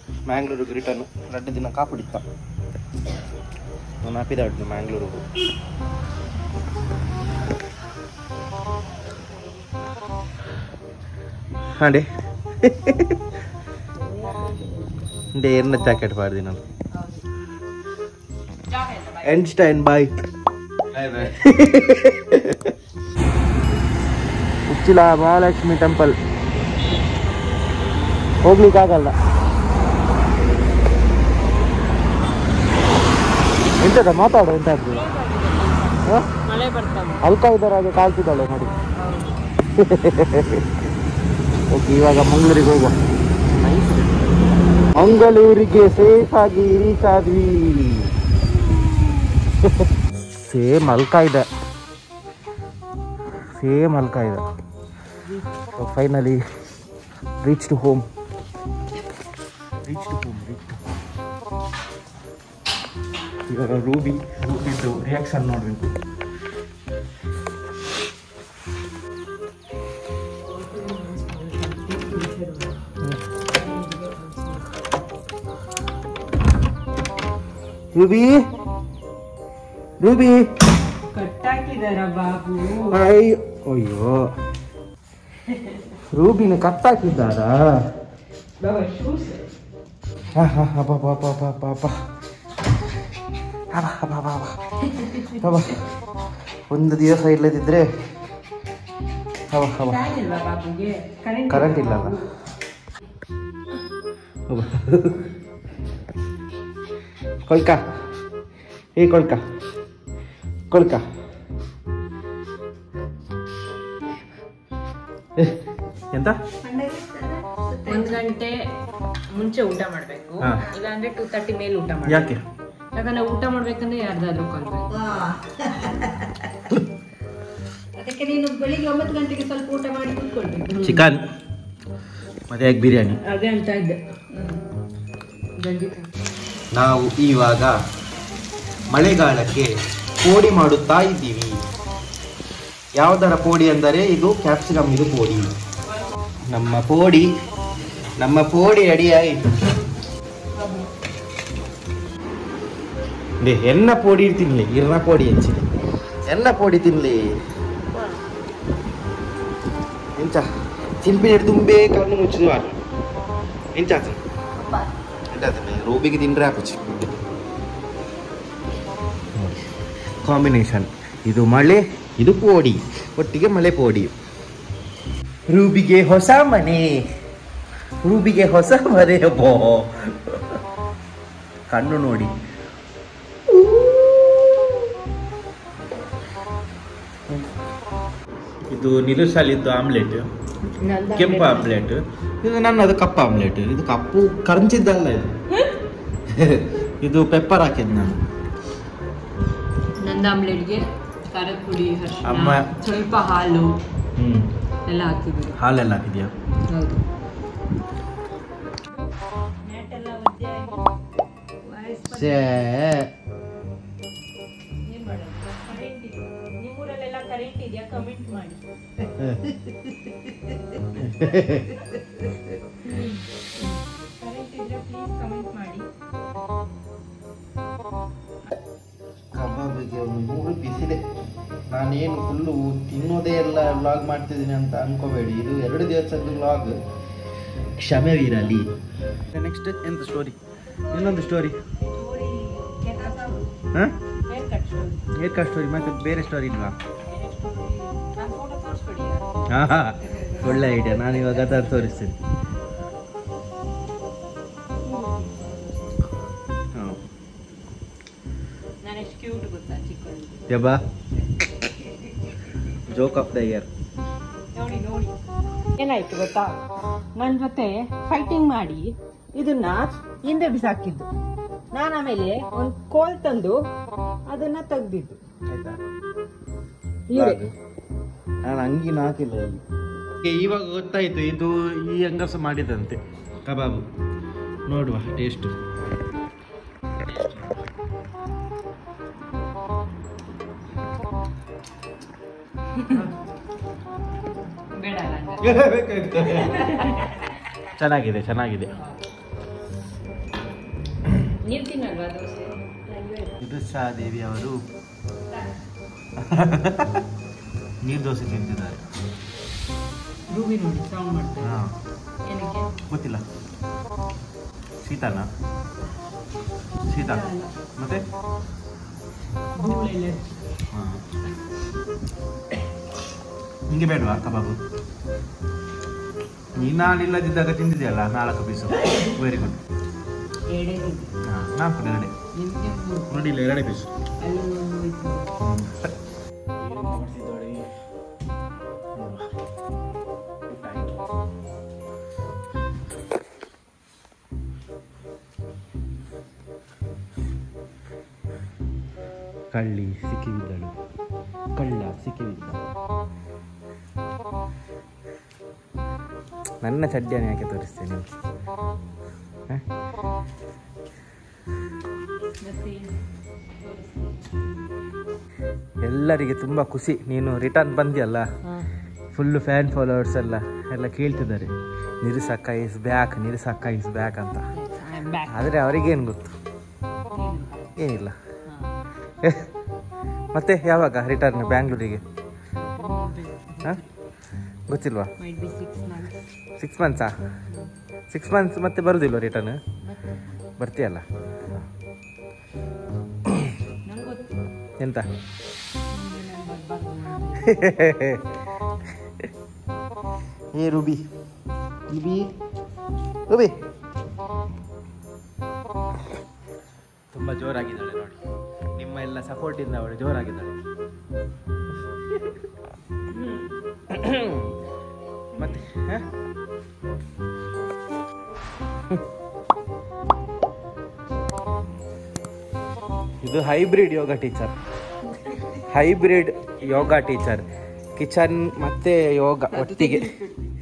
ಮ್ಯಾಂಗ್ಳೂರಿಗೆ return ಎರಡು ದಿನ ಕಾಪಿಡಿತ್ತ ನಾನು ಹಾಪಿದಾಡ್ದು ಮ್ಯಾಂಗ್ಳೂರಿಗೆ ಹಾಂಡೆ ಡೇ ಎನ್ನ ಜಾಕೆಟ್ ಪಾಡ್ದಿ ನಾನು ಎಂಡ್ಸ್ಟೈನ್ ಬಾಯ್ ಉಚ್ಚಿಲ ಮಹಾಲಕ್ಷ್ಮಿ ಟೆಂಪಲ್ ಹೋಗ್ಲಿಕ್ಕಾಗಲ್ಲ ಎಂತದ ಮಾತಾಡು ಎಂತ ಆಗ್ತದೆ ಮಳೆ ಬರ್ತಾವೆ ಅಲ್ಕ ಇದ್ದಾರ ಹಾಗೆ ಕಾಲ್ತಿದ್ದಾಳೆ ನೋಡಿ ಓಕೆ ಇವಾಗ ಮಂಗಳೂರಿಗೆ ಹೋಗುವ ಮಂಗಳೂರಿಗೆ ಸೇಫ್ ಆಗಿ ರೀಚ್ ಆದ್ವಿ ಸೇಮ್ ಅಲ್ಕ ಇದೆ ಸೇಮ್ ಅಲ್ಕ ಇದೆ finally reach to home reach to home reach to ಇವಾಗ ರೂಬಿ ರೂಬಿದ್ದು ರಿಯಾಕ್ಷನ್ ನೋಡ್ಬೇಕು ರೂಬಿ ರೂಬಿ ಕಟ್ಟಾಕಿದಾರ ಬಾಬು ಅಯ್ಯೋ ಅಯ್ಯೋ ರೂಬಿನ ಕಟ್ಟಾಕಿದ್ದಾರಾ ಬಾಬಾ ಶೂಸ್ ಹಾ ಹಾ ಹಾ ಬಾ ಬಾ ಬಾ ಬಾ ಬಾ ಬಾ ಹಾ, ಬಾ, ಬಾ, ಬಾ, ಬಾ. ಬಾ, ಬಾ. ಒಂದು ದಿವಸ ಇಲ್ಲದಿದ್ರೆ ಹವ ಹವ ಫ್ಯಾನ್ ಇಲ್ವಾ ಬಾಬುಗೆ ಕರೆಂಟ್ ಕರೆಂಟ್ ಇಲ್ಲಲ್ಲ ಹೌದಾ? ಕೊಳ್ಕ ಏ ಕೊಳ್ಕ ಕೊಳ್ಕ ಏ, ಎಂತ ಒಂದ್ ಗಂಟೆ ಮುಂಚೆ ಊಟ ಮಾಡ್ಬೇಕು ಹಾ. ಇಲ್ಲಾಂದ್ರೆ ಟೂ ತರ್ಟಿ ಮೇಲೆ ಊಟ ಮಾಡ್ಬೇಕು ಯಾಕೆ ಯಾಕಂದ್ರೆ ಊಟ ಮಾಡ್ಬೇಕಂದ್ರೆ ಯಾರ್ದಾದ್ರೂ ಕೊಲ್ಬೇಕು ಅದಕ್ಕೆ ನೀನು ಬೆಳಿಗ್ಗೆ ಒಂಬತ್ತು ಗಂಟೆಗೆ ಸ್ವಲ್ಪ ಊಟ ಮಾಡಿ ಕೂತ್ಕೊಳ್ಬೇಕು ಚಿಕನ್ ಮತ್ತೆ ಎಗ್ ಬಿರಿಯಾನಿ ಅದೇ ಅಂತ ಇದ್ದೆ ಗಂಜಿ ನಾವು ಇವಾಗ ಮಳೆಗಾಲಕ್ಕೆ ಪೋಡಿ ಮಾಡುತ್ತಾ ಇದ್ದೀವಿ ಯಾವುದರ ಪೋಡಿ ಅಂದರೆ ಇದು ಕ್ಯಾಪ್ಸಿಕಮ್ ಇದು ಪೋಡಿ ನಮ್ಮ ಪೋಡಿ ನಮ್ಮ ಪೋಡಿ ಅಡಿ ಆಯಿತು ಎನ್ನ ಪೋಡಿ ತಿನ್ಲಿ ಇರ್ನ ಪೋಡಿ ಹಚ್ಚಿ ಎನ್ನ ಪೋಡಿ ತಿನ್ಲಿ ಎಂಚ ಚಿಂಪಿ ತುಂಬೇ ಕಣ್ಣು ಮುಚ್ಚಿದ ಎಂಚ ರೂಬಿಗೆ ತಿಂದ್ರೆ ಹಾಕುಚ್ಚಿ ಕಾಂಬಿನೇಷನ್ ಇದು ಮಳೆ ಇದು ಪೋಡಿ ಒಟ್ಟಿಗೆ ಮಳೆ ಪೋಡಿ ರೂಬಿಗೆ ಹೊಸ ಮನೆ ರೂಬಿಗೆ ಹೊಸ ಮನೆ ಬೋ ಕಣ್ಣು ನೋಡಿ ಇದು ನಿರುಸಾಲಿದ್ದು ಆಮ್ಲೆಟ್ ಕೆಂಪು ಆಮ್ಲೆಟ್ ಇದು ನನ್ನದು ಕಪ್ಪು ಆಮ್ಲೆಟ್ ಇದು ಕಪ್ಪು ಕರಂಚಿದ್ದಲ್ಲ ಇದು ಇದು ಪೆಪ್ಪರ್ ಹಾಕಿದ್ ನಾನು ನಂದ ಆಮ್ಲೆಟ್ಗೆ ಖಾರದ ಪುಡಿ ಅಮ್ಮ. ಅರಿಶಿನ ಸ್ವಲ್ಪ ಹಾಲು ಹ್ಮ್ ಎಲ್ಲ ಹಾಕಿದ್ರು ಹಾಲೆಲ್ಲ ಹಾಕಿದ್ಯಾ ಹೌದು ಛೇ ನಿಮ್ಮೂರಲ್ಲೆಲ್ಲ ಕರೆಂಟ್ ಇದೆಯಾ ಕಮೆಂಟ್ ಮಾಡಿ ಕರೆಂಟ್ ಇದ್ರೆ ಪ್ಲೀಸ್ ಕಮೆಂಟ್ ಮಾಡಿ ಕಬಾಬಿಗೆ ಒಂದು ಮೂರು ಬಿಸಿದೆ ನಾನೇನು ಫುಲ್ಲು ತಿನ್ನೋದೇ ಎಲ್ಲ ವ್ಲಾಗ್ ಮಾಡ್ತಿದ್ದೀನಿ ಅಂತ ಅನ್ಕೋಬೇಡಿ ಇದು ಎರಡು ದಿವಸದ ವ್ಲಾಗ್ ಕ್ಷಮೆವಿರಲಿ ನೆಕ್ಸ್ಟ್ ಎಂತ ಸ್ಟೋರಿ ಇನ್ನೊಂದು ಸ್ಟೋರಿ ಸ್ಟೋರಿ ಹಾಂ ಹೇರ್ ಕಟ್ ಸ್ಟೋರಿ ಏಕ ಸ್ಟೋರಿ ಮತ್ತೆ ಬೇರೆ ಸ್ಟೋರಿ ಇಲ್ವಾ ನಾನು ಫೋಟೋ ತೋರಿಸ್ಕೊಡಿ ಹಾಂ ಹಾಂ ಒಳ್ಳೆ ಐಡಿಯಾ ನಾನು ಇವಾಗ ಅದನ್ನು ತೋರಿಸ್ತೀನಿ ಹಾಂ ನಾನು ಎಷ್ಟು ಕ್ಯೂಟ್ ಗೊತ್ತಾ ಚಿಕ್ಕವಳು ಯಬ್ಬಾ ಜೋಕ್ ಆಫ್ ದ ಇಯರ್ ನೋಡಿ ನೋಡಿ ಏನಾಯ್ತು ಗೊತ್ತಾ ನನ್ನ ಜೊತೆ ಫೈಟಿಂಗ್ ಮಾಡಿ ಇದನ್ನ ಹಿಂದೆ ಬಿಸಾಕಿದ್ದು ನಾನು ಆಮೇಲೆ ಒಂದು ಕೋಲ್ ತಂದು ಅದನ್ನ ತೆಗ್ದಿದ್ದು ಆಯ್ತಾ ಇವರೇ ನಾನು ಅಂಗಿನ ಹಾಕಿಲ್ಲ ಇಲ್ಲಿ ಏ, ಇವಾಗ ಗೊತ್ತಾಯ್ತು ಇದು ಈ ಹೆಂಗಸ ಮಾಡಿದಂತೆ ಕಬಾಬು ನೋಡುವ ಟೇಸ್ಟ್ ಬೇಡ ಅಲ್ಲ ಹಂಗಾದ್ರೆ. ಚೆನ್ನಾಗಿದೆ ಚೆನ್ನಾಗಿದೆ ನೀವು ತಿನ್ನಲ್ವಾ ದೋಸೆ ಇದು ದೇವಿ ಅವರು ನೀರು ದೋಸೆ ತಿಂತಿದ್ದಾರೆ ರೂಬಿ ನೋಡಿ ಸೌಂಡ್ ಮಾಡ್ತಾರೆ ಹಾಂ ಏನಕ್ಕೆ ಗೊತ್ತಿಲ್ಲ ಶೀತನ ಶೀತ ಮತ್ತೆ ಧೂಳೆಲ್ಲ ಹಾಂ ನಿಂಗೆ ಬೇಡವಾ ಕಬಾಬು ನೀನು ನಾನು ಇಲ್ಲದಿದ್ದಾಗ ತಿಂದಿದೆಯಲ್ಲ ನಾಲ್ಕು ಪೀಸು ವೆರಿ ಗುಡ್ ಎರಡೇ ತಿಂದು ಹಾಂ ನಾಲ್ಕು ಎರಡೇ ನಿಮಗೆ ಮೂರು ನೋಡಿಲ್ಲ ಎರಡೇ ಪೀಸು ಅಲ್ಲಿ ಒಂದು ಇತ್ತು ಕಳ್ಳಿ ಸಿಕ್ಕಿಬಿದ್ದಳು ಕಳ್ಳ ಸಿಕ್ಕಿಬಿದ್ದ ನನ್ನ ಚಡ್ಡಿಯನ್ನು ಯಾಕೆ ತೋರಿಸ್ತೇನೆ ಹ? ಮತ್ತೆ ಎಲ್ಲರಿಗೆ ತುಂಬ ಖುಷಿ ನೀನು ರಿಟರ್ನ್ ಬಂದಿಯಲ್ಲ ಹಾಂ ಫುಲ್ಲು ಫ್ಯಾನ್ ಫಾಲೋವರ್ಸ್ ಎಲ್ಲ ಎಲ್ಲ ಕೇಳ್ತಿದ್ದಾರೆ ನಿರುಸಕ್ಕ ಇಸ್ ಬ್ಯಾಕ್ ನಿರುಸಕ್ಕ ಇಸ್ ಬ್ಯಾಕ್ ಅಂತ ಐ ಆಮ್ ಬ್ಯಾಕ್ ಆದರೆ ಅವರಿಗೇನು ಗೊತ್ತು ಏನಿಲ್ಲ ಹಾಂ ಮತ್ತೆ ಯಾವಾಗ ರಿಟರ್ನ್ ಬ್ಯಾಂಗ್ಳೂರಿಗೆ ಹಾಂ ಗೊತ್ತಿಲ್ವಾ might be six months six ಮಂತ್ಸಾ ಸಿಕ್ಸ್ ಮಂತ್ಸ್ ಮತ್ತೆ ಬರೋದಿಲ್ವ ರಿಟರ್ನ್ ಮತ್ತೆ ಬರ್ತೀಯಲ್ಲ ನಂಗೆ ಗೊತ್ತು ಎಂತ ನಿಮಗೆ ನಾನು ಬರ್ಬಾರ್ದು ಏ ರೂಬಿ ರೂಬಿ ರೂಬಿ ತುಂಬ ಜೋರಾಗಿದ್ದಾಳೆ ನೋಡಿ ನಿಮ್ಮ ಎಲ್ಲ ಸಪೋರ್ಟಿಂದ ಅವಳು ಜೋರಾಗಿದ್ದಾಳೆ ಮತ್ತೆ ಹ? ಇದು hybrid yoga teacher hybrid yoga teacher kitchen ಮತ್ತೆ ಯೋಗ ಒಟ್ಟಿಗೆ